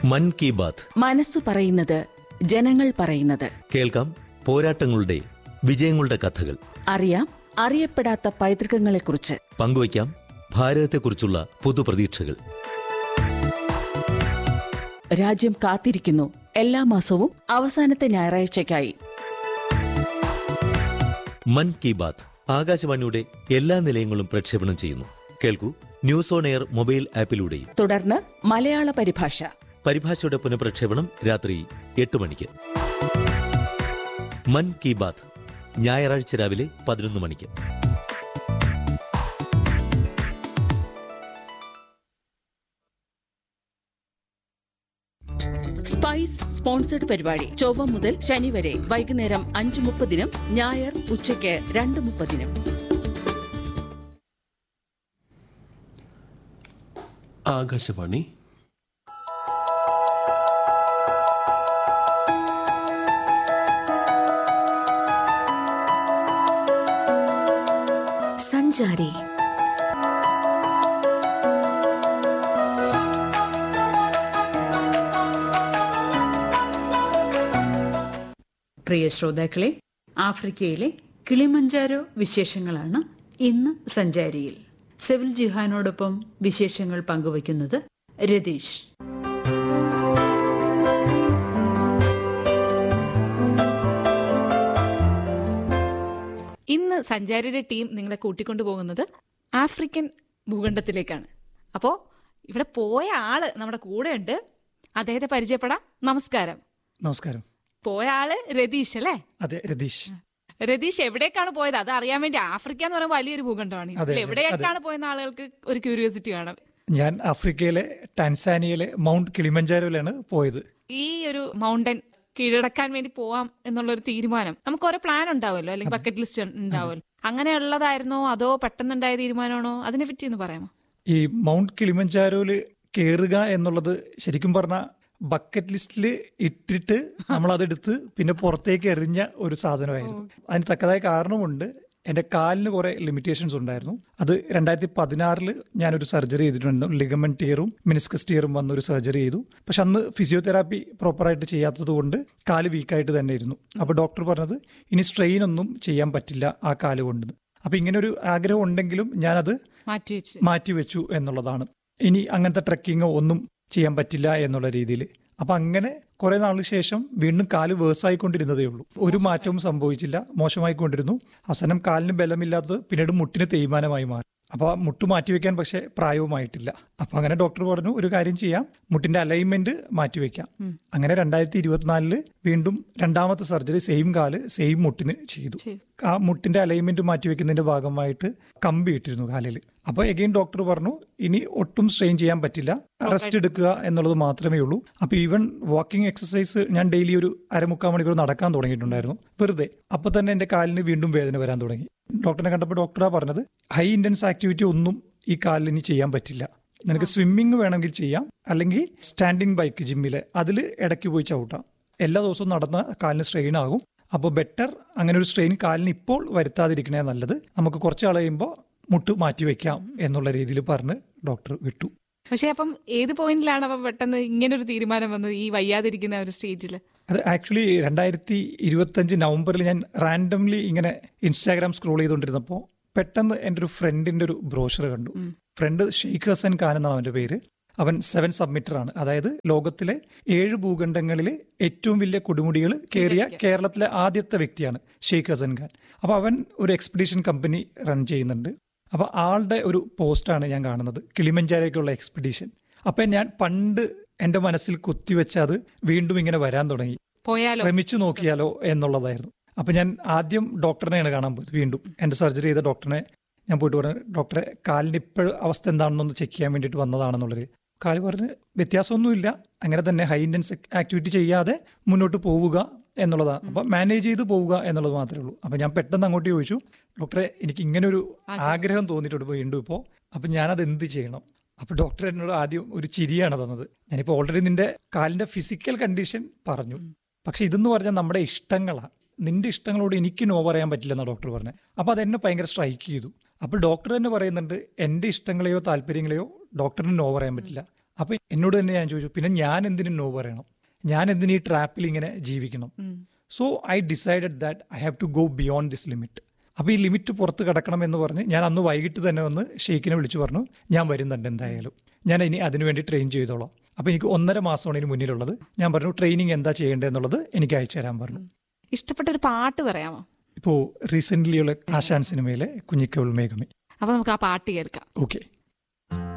മൻ കി ബാത്ത് മനസ്സു പറയുന്നത് ജനങ്ങൾ പറയുന്നത് കേൾക്കാം പോരാട്ടങ്ങളുടെ വിജയങ്ങളുടെ കഥകൾ അറിയാം അറിയപ്പെടാത്ത പൈതൃകങ്ങളെക്കുറിച്ച് പങ്കുവയ്ക്കാം ഭാരതത്തെക്കുറിച്ചുള്ള പുതുപ്രതീക്ഷകൾ രാജ്യം കാത്തിരിക്കുന്നു എല്ലാ മാസവും അവസാനത്തെ ഞായറാഴ്ചയ്ക്കായി മൻ കി ബാത്ത് ആകാശവാണിയുടെ എല്ലാ നിലയങ്ങളും പ്രക്ഷേപണം ചെയ്യുന്നു കേൾക്കൂ ന്യൂസ് ഓൺ എയർ മൊബൈൽ ആപ്പിലൂടെയും തുടർന്ന് മലയാള പരിഭാഷ പരിഭാഷയുടെ പുനഃപ്രക്ഷേപണം രാത്രി എട്ട് മണിക്ക് മൻ കി ബാത്ത് ഞായറാഴ്ച രാവിലെ പതിനൊന്ന് മണിക്ക് സ്പൈസ് സ്പോൺസർഡ് പരിപാടി ചൊവ്വ മുതൽ ശനി വരെ വൈകുന്നേരം അഞ്ച് മുപ്പതിനും ഞായർ ഉച്ചയ്ക്ക് രണ്ട് മുപ്പതിനും ആകാശവാണി സഞ്ചാരി പ്രിയ ശ്രോതാക്കളെ ആഫ്രിക്കയിലെ കിളിമഞ്ചാരോ വിശേഷങ്ങളാണ് ഇന്ന് സഞ്ചാരിയിൽ സെവിൽ ജിഹാനോടൊപ്പം വിശേഷങ്ങൾ പങ്കുവയ്ക്കുന്നത് രതീഷ് ഇന്ന് സഞ്ചാരിയുടെ ടീം നിങ്ങളെ കൂട്ടിക്കൊണ്ടു പോകുന്നത് ആഫ്രിക്കൻ ഭൂഖണ്ഡത്തിലേക്കാണ് അപ്പോൾ ഇവിടെ പോയ ആള് നമ്മുടെ കൂടെ ഉണ്ട് അദ്ദേഹത്തെ പരിചയപ്പെടാം നമസ്കാരം നമസ്കാരം പോയ ആള് രതീഷ് അല്ലേ അതെ രതീഷ് രതീഷ് എവിടേക്കാണ് പോയത് അത് അറിയാൻ വേണ്ടി ആഫ്രിക്ക എന്ന് പറയുമ്പോൾ വലിയൊരു ഭൂഖണ്ഡമാണ് അതെ, ഇതിൽ അതെ, എവിടേക്കാണ് പോയെന്ന ആളുകൾക്ക് ഒരു ക്യൂരിയോസിറ്റി കാണും ഞാൻ ആഫ്രിക്കയിലെ ടാൻസാനിയയിലെ മൗണ്ട് കിളിമഞ്ചാരോയിലാണ് പോയത് ഈ ഒരു മൗണ്ടൻ കീഴടക്കാൻ വേണ്ടി പോവാം എന്നുള്ള ഒരു തീരുമാനം നമുക്ക് ഓരോ പ്ലാൻ ഉണ്ടാവുമല്ലോ അല്ലെങ്കിൽ ബക്കറ്റ് ലിസ്റ്റ് ഉണ്ടാവുമല്ലോ അങ്ങനെയുള്ളതായിരുന്നോ അതോ പെട്ടെന്നുണ്ടായ തീരുമാനമാണോ അതിനെ പറ്റി ഒന്ന് പറയാമോ ഈ മൗണ്ട് കിളിമഞ്ചാരോയിൽ കയറുക എന്നുള്ളത് ശരിക്കും പറഞ്ഞാൽ ബക്കറ്റ് ലിസ്റ്റിൽ ഇട്ടിട്ട് നമ്മൾ അതെടുത്ത് പിന്നെ പുറത്തേക്ക് എറിഞ്ഞ ഒരു സാധനമായിരുന്നു അതിന് തക്കതായ കാരണമുണ്ട് എൻ്റെ കാലിന് കുറേ ലിമിറ്റേഷൻസ് ഉണ്ടായിരുന്നു അത് രണ്ടായിരത്തി പതിനാറിൽ ഞാനൊരു സർജറി ചെയ്തിട്ടുണ്ടായിരുന്നു ലിഗമൻ ടിയറും മിനിസ്കസ് ടിയറും വന്ന ഒരു സർജറി ചെയ്തു പക്ഷെ അന്ന് ഫിസിയോതെറാപ്പി പ്രോപ്പറായിട്ട് ചെയ്യാത്തത് കൊണ്ട് കാല് വീക്കായിട്ട് തന്നെ ഇരുന്നു അപ്പോൾ ഡോക്ടർ പറഞ്ഞത് ഇനി സ്ട്രെയിൻ ഒന്നും ചെയ്യാൻ പറ്റില്ല ആ കാല് കൊണ്ട് അപ്പോൾ ഇങ്ങനെ ഒരു ആഗ്രഹം ഉണ്ടെങ്കിലും ഞാനത് മാറ്റി വെച്ച് മാറ്റിവെച്ചു എന്നുള്ളതാണ് ഇനി അങ്ങനത്തെ ട്രക്കിങ്ങോ ഒന്നും ചെയ്യാൻ പറ്റില്ല എന്നുള്ള രീതിയിൽ അപ്പൊ അങ്ങനെ കുറെ നാളിന് ശേഷം വീണ്ടും കാല് വേഴ്സായിക്കൊണ്ടിരുന്നതേ ഉള്ളൂ ഒരു മാറ്റവും സംഭവിച്ചില്ല മോശമായിക്കൊണ്ടിരുന്നു അവസാനം കാലിന് ബലമില്ലാത്തത് പിന്നീട് മുട്ടിന് തേയ്മാനമായി മാറി അപ്പൊ ആ മുട്ട് മാറ്റിവെക്കാൻ പക്ഷെ പ്രായവുമായിട്ടില്ല അപ്പൊ അങ്ങനെ ഡോക്ടർ പറഞ്ഞു ഒരു കാര്യം ചെയ്യാം മുട്ടിന്റെ അലൈൻമെന്റ് മാറ്റിവെക്കാം അങ്ങനെ രണ്ടായിരത്തി ഇരുപത്തിനാലില് വീണ്ടും രണ്ടാമത്തെ സർജറി സെയിം കാല് സെയിം മുട്ടിന് ചെയ്തു ചെയ്തു. ആ മുട്ടിന്റെ അലൈൻമെന്റ് മാറ്റിവെക്കുന്നതിന്റെ ഭാഗമായിട്ട് കമ്പി ഇട്ടിരുന്നു കാലിൽ അപ്പോൾ എഗെയിൻ ഡോക്ടർ പറഞ്ഞു ഇനി ഒട്ടും സ്ട്രെയിൻ ചെയ്യാൻ പറ്റില്ല റെസ്റ്റ് എടുക്കുക എന്നുള്ളത് മാത്രമേ ഉള്ളൂ അപ്പൊ ഈവൻ വാക്കിംഗ് എക്സസൈസ് ഞാൻ ഡെയിലി ഒരു അരമുക്കാൽ മണിക്കൂർ നടക്കാൻ തുടങ്ങിയിട്ടുണ്ടായിരുന്നു വെറുതെ അപ്പൊ തന്നെ എന്റെ കാലിന് വീണ്ടും വേദന വരാൻ തുടങ്ങി ഡോക്ടറിനെ കണ്ടപ്പോൾ ഡോക്ടറാ പറഞ്ഞത് ഹൈ ഇന്റൻസ് ആക്ടിവിറ്റി ഒന്നും ഈ കാലിന് ഇനി ചെയ്യാൻ പറ്റില്ല നിനക്ക് സ്വിമ്മിങ് വേണമെങ്കിൽ ചെയ്യാം അല്ലെങ്കിൽ സ്റ്റാൻഡിങ് ബൈക്ക് ജിമ്മില് അതിൽ ഇടയ്ക്ക് പോയി ചവിട്ടാം എല്ലാ ദിവസവും നടന്ന കാലിന് സ്ട്രെയിൻ ആകും അപ്പോൾ ബെറ്റർ അങ്ങനെ ഒരു സ്ട്രെയിൻ കാലിന് ഇപ്പോൾ വരുത്താതിരിക്കണേ നല്ലത് നമുക്ക് കുറച്ച് ആൾ കഴിയുമ്പോൾ മുട്ട് മാറ്റി വെക്കാം എന്നുള്ള രീതിയിൽ പറഞ്ഞ് ഡോക്ടർ വിട്ടു പക്ഷെ അപ്പം ഏത് പോയിന്റിലാണ് അപ്പം പെട്ടെന്ന് ഇങ്ങനെ ഒരു തീരുമാനം വന്നത് ഈ വയ്യാതിരിക്കുന്ന ഒരു സ്റ്റേജിൽ അത് ആക്ച്വലി രണ്ടായിരത്തി ഇരുപത്തഞ്ച് നവംബറിൽ ഞാൻ റാൻഡംലി ഇങ്ങനെ ഇൻസ്റ്റാഗ്രാം സ്ക്രോൾ ചെയ്തുകൊണ്ടിരുന്നപ്പോൾ പെട്ടെന്ന് എൻ്റെ ഒരു ഫ്രണ്ടിന്റെ ഒരു ബ്രോഷർ കണ്ടു ഫ്രണ്ട് ഷെയ്ഖ് ഹസൻ ഖാൻ എന്നാണ് അവന്റെ പേര് അവൻ സെവൻ സബ്മിറ്റർ ആണ് അതായത് ലോകത്തിലെ ഏഴ് ഭൂഖണ്ഡങ്ങളിൽ ഏറ്റവും വലിയ കൊടുമുടികൾ കയറിയ കേരളത്തിലെ ആദ്യത്തെ വ്യക്തിയാണ് ഷെയ്ഖ് ഹസൻ ഖാൻ അപ്പൊ അവൻ ഒരു എക്സ്പെഡീഷൻ കമ്പനി റൺ ചെയ്യുന്നുണ്ട് അപ്പൊ ആളുടെ ഒരു പോസ്റ്റാണ് ഞാൻ കാണുന്നത് കിളിമഞ്ചാരേക്കുള്ള എക്സ്പെഡീഷൻ അപ്പൊ ഞാൻ പണ്ട് എന്റെ മനസ്സിൽ കുത്തിവെച്ച അത് വീണ്ടും ഇങ്ങനെ വരാൻ തുടങ്ങി പോയാലോ ശ്രമിച്ചു നോക്കിയാലോ എന്നുള്ളതായിരുന്നു അപ്പൊ ഞാൻ ആദ്യം ഡോക്ടറിനെയാണ് കാണാൻ പോയത് വീണ്ടും എന്റെ സർജറി ചെയ്ത ഡോക്ടറിനെ ഞാൻ പോയിട്ട് പറഞ്ഞു ഡോക്ടറെ കാലിന്റെ ഇപ്പോഴും അവസ്ഥ എന്താണെന്നൊന്ന് ചെക്ക് ചെയ്യാൻ വേണ്ടിയിട്ട് വന്നതാണെന്നുള്ളത് കാല് പറഞ്ഞ് വ്യത്യാസമൊന്നുമില്ല അങ്ങനെ തന്നെ ഹൈ ഇന്റൻസ് ആക്ടിവിറ്റി ചെയ്യാതെ മുന്നോട്ട് പോവുക എന്നുള്ളതാണ് അപ്പൊ മാനേജ് ചെയ്ത് പോവുക എന്നുള്ളത് മാത്രമേ ഉള്ളൂ അപ്പൊ ഞാൻ പെട്ടെന്ന് അങ്ങോട്ട് ചോദിച്ചു ഡോക്ടറെ എനിക്ക് ഇങ്ങനെ ഒരു ആഗ്രഹം തോന്നിയിട്ടുണ്ട് വീണ്ടും ഇപ്പോൾ അപ്പൊ ഞാനത് എന്ത് ചെയ്യണം അപ്പൊ ഡോക്ടർ എന്നോട് ആദ്യം ഒരു ചിരിയാണ് തന്നത് ഞാനിപ്പോ ഓൾറെഡി നിന്റെ കാലിന്റെ ഫിസിക്കൽ കണ്ടീഷൻ പറഞ്ഞു പക്ഷെ ഇതെന്ന് പറഞ്ഞാൽ നമ്മുടെ ഇഷ്ടങ്ങളാണ് നിന്റെ ഇഷ്ടങ്ങളോട് എനിക്ക് നോ പറയാൻ പറ്റില്ലെന്നാണ് ഡോക്ടർ പറഞ്ഞത് അപ്പൊ അതെന്നെ ഭയങ്കര സ്ട്രൈക്ക് ചെയ്തു അപ്പൊ ഡോക്ടർ തന്നെ പറയുന്നുണ്ട് എന്റെ ഇഷ്ടങ്ങളെയോ താല്പര്യങ്ങളെയോ ഡോക്ടറിന് നോ പറയാൻ പറ്റില്ല അപ്പൊ എന്നോട് തന്നെ ഞാൻ ചോദിച്ചു പിന്നെ ഞാൻ എന്തിനു നോ പറയണം ഞാൻ എന്തിനു ഈ ട്രാപ്പിൽ ഇങ്ങനെ ജീവിക്കണം so I decided that I have to go beyond this limit അപ്പോൾ ഈ ലിമിറ്റ് പുറത്ത് കടക്കണം എന്ന് പറഞ്ഞ് ഞാൻ അന്ന് വൈകിട്ട് തന്നെ വന്ന് ഷെയ്ഖിനെ വിളിച്ചു പറഞ്ഞു ഞാൻ വരുന്നുണ്ട് എന്തായാലും ഞാൻ ഇനി അതിനുവേണ്ടി ട്രെയിൻ ചെയ്തോളാം അപ്പോൾ എനിക്ക് ഒന്നര മാസമാണ് ഇതിന് മുന്നിലുള്ളത് ഞാൻ പറഞ്ഞു ട്രെയിനിങ് എന്താ ചെയ്യേണ്ടതെന്നുള്ളത് എനിക്ക് അയച്ചു തരാൻ പറഞ്ഞു ഇഷ്ടപ്പെട്ട ഒരു പാട്ട് പറയാമോ ഇപ്പോൾ റീസെൻ്റ്ലിയുള്ള ആശാൻ സിനിമയിലെ കുഞ്ഞിക്കവൾ മേഘമേ അപ്പൊ നമുക്ക് ആ പാട്ട് കേൾക്കാം ഓക്കെ